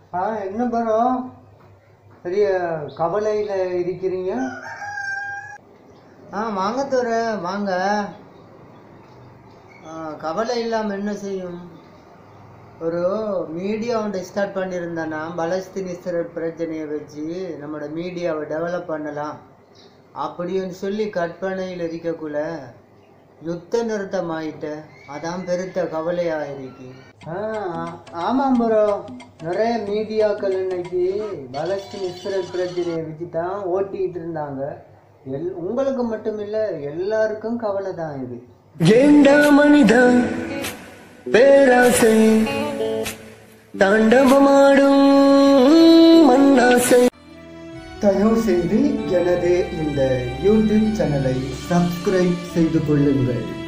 ஆ என்ன ப்ரோ பெரிய கவலையில் இருக்கிறீங்க ஆ வாங்க தோற வாங்க ஆ, கவலை இல்லாமல் என்ன செய்யும் ஒரு மீடியா ஒன்று ஸ்டார்ட் பண்ணியிருந்தேன்னா பலஸ்தீன் இஸ்ரேல் பிரச்சனையை வச்சு நம்மளோட மீடியாவை டெவலப் பண்ணலாம் அப்படின்னு சொல்லி கற்பனையில் இருக்கக்குள்ள யுத்த நிறுத்தம் ஆயிட்ட அதான் பெருத்த கவலையாக இருக்கு ஆமாம் ப்ரோ நிறைய மீடியாக்கள் இன்னைக்கு பலஸ்தீன் இஸ்ரேல் பிரச்சனையை வச்சு தான் ஓட்டிகிட்டு இருந்தாங்க எல் உங்களுக்கு மட்டும் இல்லை எல்லாருக்கும் கவலை தான் இது ஏண்டா மனிதா பேராசை தாண்டவமாடும் மண்ணாசை தயவு செய்து எனது இந்த யூடியூப் சேனலை சப்ஸ்கிரைப் செய்து கொள்ளுங்கள்